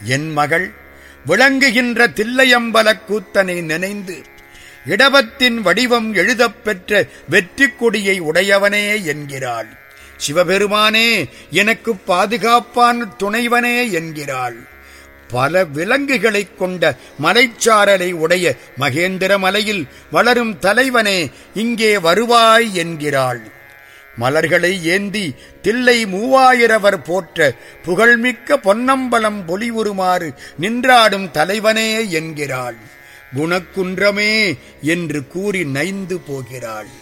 என் மகள் விளங்குகின்ற தில்லையம்பலக் கூத்தனை நினைந்து இடபத்தின் வடிவம் எழுதப் பெற்ற வெற்றி கொடியை உடையவனே என்கிறாள் சிவபெருமானே எனக்கு பாதுகாப்பான துணைவனே என்கிறாள் பல விலங்குகளைக் கொண்ட மலைச்சாரலை உடைய மகேந்திர மலையில் வளரும் தலைவனே இங்கே வருவாய் என்கிறாள் மலர்களை ஏந்தி தில்லை மூவாயிரவர் போற்ற புகழ்மிக்க பொன்னம்பலம் பொலிவுறுமாறு நின்றாடும் தலைவனே என்கிறாள் குணக்குன்றமே என்று கூறி நைந்து போகிறாள்